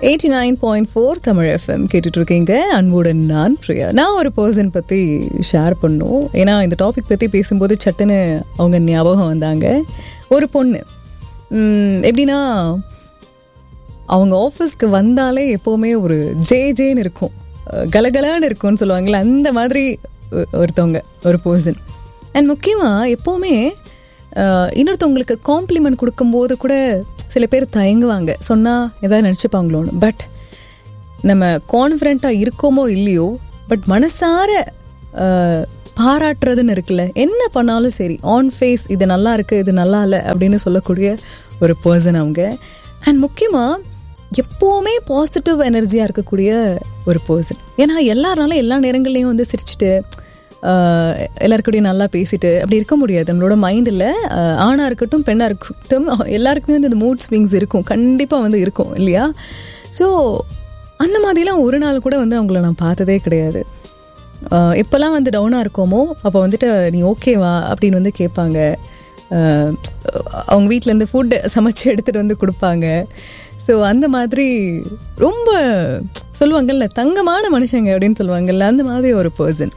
eighty nine point four Tamil FM கேட்டுட்டு இருக்கீங்க அன்புடன் நான் பிரியா நான் ஒரு பர்சன் பற்றி ஷேர் பண்ணும் ஏன்னா இந்த டாபிக் பற்றி பேசும்போது சட்டுன்னு அவங்க ஞாபகம் வந்தாங்க ஒரு பொண்ணு உம், எப்படின்னா அவங்க ஆஃபீஸ்க்கு வந்தாலே எப்போவுமே ஒரு ஜே ஜேன்னு இருக்கும் அஹ் கலகலன்னு இருக்கும்னு சொல்லுவாங்கல்ல அந்த மாதிரி ஒ- ஒருத்தவங்க ஒரு பர்சன் அண்ட் முக்கியமாக எப்போவுமே அஹ், இன்னொருத்தவங்களுக்கு காம்ப்ளிமெண்ட் கொடுக்கும்போது கூட சில பேர் தயங்குவாங்க சொன்னால் ஏதாவது நினச்சிப்பாங்களோன்னு பட் நம்ம கான்ஃபிடண்ட்டாக இருக்கோமோ இல்லையோ பட் மனசார அஹ், பாராட்டுறதுன்னு இருக்குல்ல என்ன பண்ணாலும் சரி ஆன் ஃபேஸ் இது நல்லா இருக்கு இது நல்லா இல்லை அப்படின்னு சொல்லக்கூடிய ஒரு பர்சன் அவங்க அண்ட் முக்கியமாக எப்போவுமே பாசிட்டிவ் எனர்ஜியாக இருக்கக்கூடிய ஒரு பர்சன் ஏன்னா எல்லாராலும் எல்லா நேரங்கள்லையும் வந்து சிரிச்சுட்டு ஆஹ், எல்லாருக்கூடயும் நல்லா பேசிட்டு அப்படி இருக்க முடியாது நம்மளோட மைண்டில் ஆணாக இருக்கட்டும் பெண்ணாக இருக்கட்டும் எல்லாருக்குமே வந்து இந்த மூட் ஸ்விங்ஸ் இருக்கும் கண்டிப்பாக வந்து இருக்கும் இல்லையா ஸோ அந்த மாதிரிலாம் ஒரு நாள் கூட வந்து அவங்கள நான் பார்த்ததே கிடையாது ஆஹ் எப்போல்லாம் வந்து டவுனாக இருக்கோமோ அப்போ வந்துட்டு நீ ஓகேவா அப்படின்னு வந்து கேட்பாங்க ஆஹ் அவங்க வீட்டிலேருந்து ஃபுட் சமைச்சு எடுத்துகிட்டு வந்து கொடுப்பாங்க ஸோ அந்த மாதிரி ரொம்ப சொல்லுவாங்கல்ல தங்கமான மனுஷங்க அப்படின்னு சொல்லுவாங்கல்ல அந்த மாதிரி ஒரு பர்சன்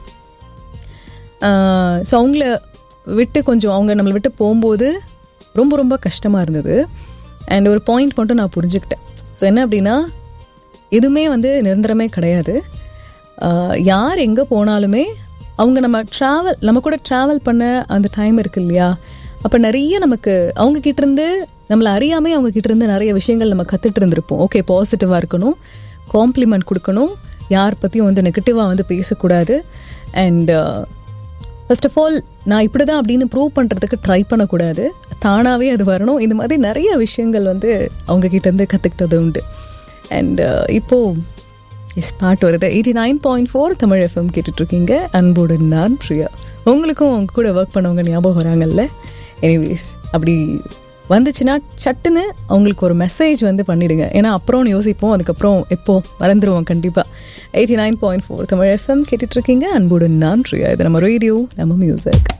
ஸோ அவங்கள விட்டு கொஞ்சம் அவங்க நம்மளை விட்டு போகும்போது ரொம்ப ரொம்ப கஷ்டமாக இருந்தது அண்ட் ஒரு பாயிண்ட் மட்டும் நான் புரிஞ்சுக்கிட்டேன் ஸோ என்ன அப்படின்னா எதுவுமே வந்து நிரந்தரமே கிடையாது ஆஹ் யார் எங்கே போனாலுமே அவங்க நம்ம ட்ராவல் நம்ம கூட ட்ராவல் பண்ண அந்த டைம் இருக்கு இல்லையா அப்போ நிறைய நமக்கு அவங்க கிட்ட இருந்து நம்மளை அறியாமே அவங்க கிட்ட இருந்து நிறைய விஷயங்கள் நம்ம கற்றுட்டு இருந்திருப்போம் ஓகே பாசிட்டிவாக இருக்கணும் காம்ப்ளிமெண்ட் கொடுக்கணும் யார் பற்றியும் வந்து நெகட்டிவாக வந்து பேசக்கூடாது அண்ட் ஃபர்ஸ்ட் ஆஃப் ஆல் நான் இப்படி தான் அப்படின்னு ப்ரூவ் பண்ணுறதுக்கு ட்ரை பண்ணக்கூடாது தானாகவே அது வரணும் இந்த மாதிரி நிறைய விஷயங்கள் வந்து அவங்க கிட்ட இருந்து கற்றுக்கிட்டது உண்டு அண்ட் இப்போது எஸ் பாட்டு வருது eighty nine point four Tamil FM கேட்டுட்ருக்கீங்க அன்புடன் நான் பிரியா உங்களுக்கும் அவங்க கூட ஒர்க் பண்ணவங்க ஞாபகம் வராங்கல்ல எனிவேஸ் அப்படி வந்துச்சுன்னா சட்டுன்னு அவங்களுக்கு ஒரு மெசேஜ் வந்து பண்ணிடுங்க ஏன்னா அப்புறம் யோசிப்போம் அதுக்கப்புறம் எப்போ மறந்துடுவோம் கண்டிப்பாக eighty nine point four Tamil FM கேட்டுட்ருக்கீங்க அன்புடன் நான் பிரியா இது நம்ம ரேடியோ நம்ம மியூசிக்